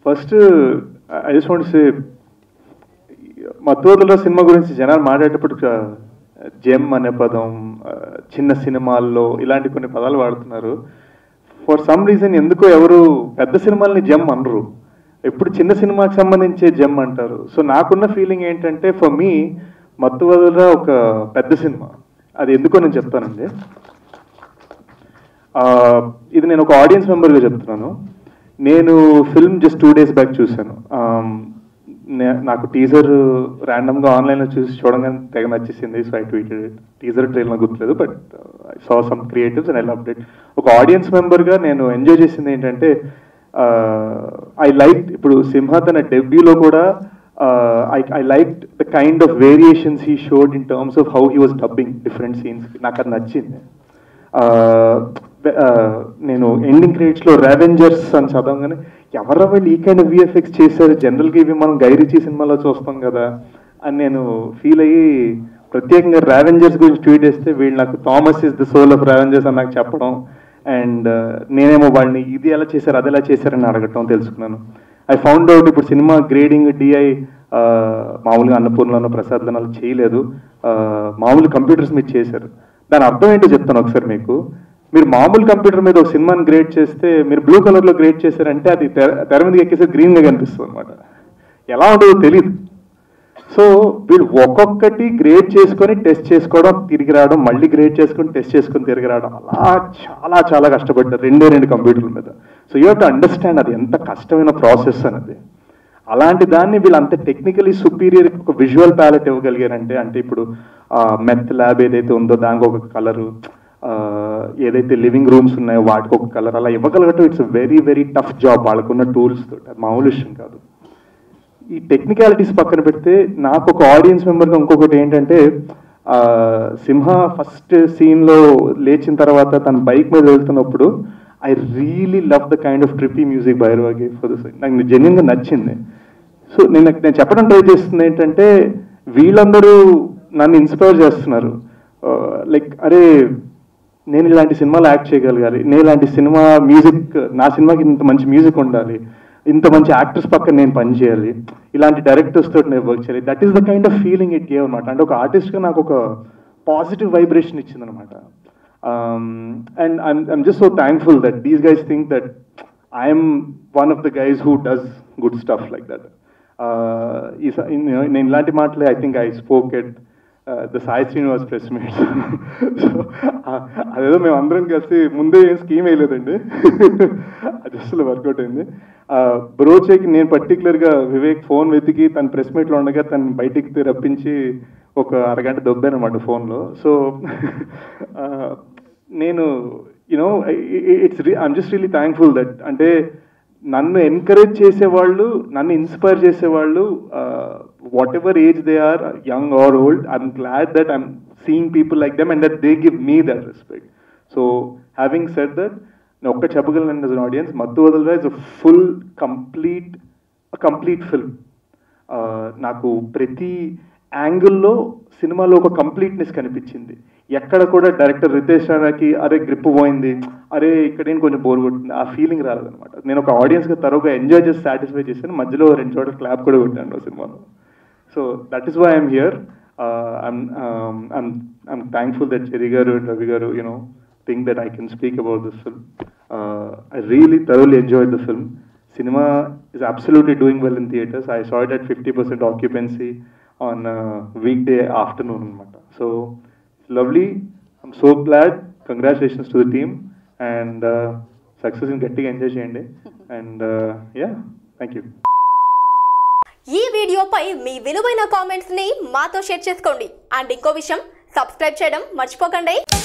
First I just want say మత్తోదల సినిమా గురించి జనాలు మాట్లాడేటప్పుడు జెమ్ అనే పదం ఆ, చిన్న సినిమాల్లో ఇలాంటి కొన్ని పదాలు వాడుతున్నారు ఫర్ సమ్ రీజన్ ఎందుకో ఎవరు పెద్ద సినిమాల్ని జెమ్ అనరు ఎప్పుడు చిన్న సినిమాకి సంబంధించే జెమ్ అంటారు సో నాకున్న ఫీలింగ్ ఏంటంటే ఫర్ మీ మత్తు వదల ఒక పెద్ద సినిమా అది ఎందుకో నేను చెప్తానండి ఆ, ఇది నేను ఒక ఆడియన్స్ మెంబర్గా చెప్తున్నాను నేను film just two days back చూశాను ఆమ్, నే- నాకు టీజర్ ర్యాండమ్గా ఆన్లైన్లో చూసి చూడగానే తెగ నచ్చేసింది so I tweeted teaser trail నాకు గుర్తులేదు but I saw some creatives and I love it ఒక ఆడియన్స్ మెంబర్గా నేను ఎంజాయ్ చేసింది ఏంటంటే ఐ లైక్ ఇప్పుడు సింహ తన డెబ్యూలో కూడా I I like the kind of variations he showed in terms of how he was dubbing different scenes నాకు అది నచ్చింది ఆ, ఆ, నేను ఎండింగ్ క్రెడిట్స్ లో రెవెంజర్స్ అని చదవగానే ఎవరో వీళ్ళు ఈ కైండ్ విఎఫ్ఎక్స్ చేశారు జనరల్ గా ఇవి మనం గైరిచి సినిమాలో చూస్తాం కదా అని నేను ఫీల్ అయ్యి ప్రత్యేకంగా రావెంజర్స్ గురించి ట్వీట్ చేస్తే వీళ్ళు నాకు Thomas is the soul of Ravengers అని నాకు చెప్పడం అండ్ నేనేమో వాళ్ళని ఇది ఎలా చేశారు అది ఎలా చేశారని అడగటం తెలుసుకున్నాను ఐ ఫౌండ్ అవుట్ ఇప్పుడు సినిమా గ్రేడింగ్ డిఐ మామూలుగా అన్నపూర్ణలో ప్రసాద్ ధనాలు చేయలేదు ఆ, మామూలు కంప్యూటర్స్ మీద చేశారు దాని అర్థం ఏంటో చెప్తాను ఒకసారి మీకు మీరు మామూలు కంప్యూటర్ మీద ఒక సినిమాని గ్రేడ్ చేస్తే మీరు బ్లూ కలర్లో గ్రేడ్ చేశారంటే అది తెర తెర మీదకి ఎక్కేసి గ్రీన్గా కనిపిస్తుంది అనమాట ఎలా ఉంటుందో తెలియదు సో వీళ్ళు ఒక్కొక్కటి గ్రేడ్ చేసుకొని టెస్ట్ చేసుకోవడం తిరిగి రావడం మళ్ళీ గ్రేడ్ చేసుకొని టెస్ట్ చేసుకొని తిరిగి రావడం అలా చాలా చాలా కష్టపడ్డారు రెండే రెండు కంప్యూటర్ల మీద సో యూ టు అండర్స్టాండ్ అది ఎంత కష్టమైన ప్రాసెస్ అనేది అలాంటి దాన్ని వీళ్ళు అంత టెక్నికలీ సుపీరియర్ ఒక విజువల్ ప్యాలెట్ ఇవ్వగలిగారంటే అంటే ఇప్పుడు మెత్ ల్యాబ్ ఏదైతే ఉందో దానికి ఒక కలరు ఏదైతే లివింగ్ రూమ్స్ ఉన్నాయో వాటికి ఒక కలర్ అలా ఇవ్వగలగటం it's very very tough job వాళ్ళకున్న టూల్స్ తోటి అది మామూలు విషయం కాదు ఈ టెక్నికాలిటీస్ పక్కన పెడితే నాకు ఒక ఆడియన్స్ మెంబర్గా ఇంకొకటి ఏంటంటే ఆ, సింహ ఫస్ట్ సీన్లో లేచిన తర్వాత తన బైక్ మీద వెళ్తున్నప్పుడు I really love the kind of trippy music బైరవాగి ఫర్ దిస్ నాకు జెన్యున్గా నచ్చింది సో నేను నేను చెప్పడం ట్రై చేస్తుంది ఏంటంటే వీళ్ళందరూ నన్ను ఇన్స్పైర్ చేస్తున్నారు లైక్ అరే నేను ఇలాంటి సినిమాలు యాక్ట్ చేయగలగాలి నేను ఇలాంటి సినిమా మ్యూజిక్ నా సినిమాకి ఇంత మంచి మ్యూజిక్ ఉండాలి ఇంత మంచి యాక్టర్స్ పక్కన నేను పనిచేయాలి ఇలాంటి డైరెక్టర్స్ తోటి నేను వర్క్ చేయాలి that is the kind of feeling it gave అనమాట అంటే ఒక ఆర్టిస్ట్గా నాకు ఒక పాజిటివ్ వైబ్రేషన్ ఇచ్చింది అనమాట and I'm I'm just so thankful that these guys think that I'm one of the guys who does good stuff like that ఈ స- ఇన్- నేను ఇలాంటి మాటలే I think I spoke at the Sai Srinivas press meet so అదేదో మేము అందరం కలిసి ముందే ఏం స్కీమ్ వేయలేదండి అది అసలు వర్కౌట్ అయింది బ్రోచేకి నేను పర్టికులర్గా వివేక్ ఫోన్ వెతికి తన ప్రెస్ మీట్లో ఉండగా తను బయటికి రప్పించి ఒక అరగంట దొబ్బానమాట ఫోన్లో సో నేను you know it's I'm just really thankful that అంటే నన్ను ఎంకరేజ్ చేసేవాళ్ళు నన్ను ఇన్స్పైర్ చేసేవాళ్ళు whatever age they are young or old I'm glad that I'm seeing people like them and that they give me that respect so having set that నేను ఒక్క చెప్పగలను అన్ audience Mathu Vadalara is full complete complete film నాకు ప్రతి యాంగిల్లో సినిమాలో ఒక completeness కనిపించింది ఎక్కడ కూడా డైరెక్టర్ రితేష్ రాణాకి అరే గ్రిప్ పోయింది అరే ఇక్కడేం కొంచెం బోర్ కొట్టింది ఆ ఫీలింగ్ రాలేదన్నమాట నేను ఒక ఆడియన్స్గా తరువుగా ఎంజాయ్ చేసి సాటిస్ఫై చేశాను మధ్యలో రెండు చోట్ల క్లాప్ కూడా కొట్టాను ఆ సినిమాలో so that is why I'm here I'm I'm thankful that Cherry గారు అండ్ రవి గారు you know think that I can speak about this film I really thoroughly enjoy the film cinema is absolutely doing well in theaters. I saw it at 50% occupancy on uh, weekday afternoon. anamata. So it's lovely. I'm so glad. Congratulations to the team and uh, success in getting enjoy cheyandi. And uh, yeah, thank you. ఈ వీడియోపై మీ విలువైన comments ని మాతో share చేసుకోండి and ఇంకో విషయం subscribe చేయడం మర్చిపోకండి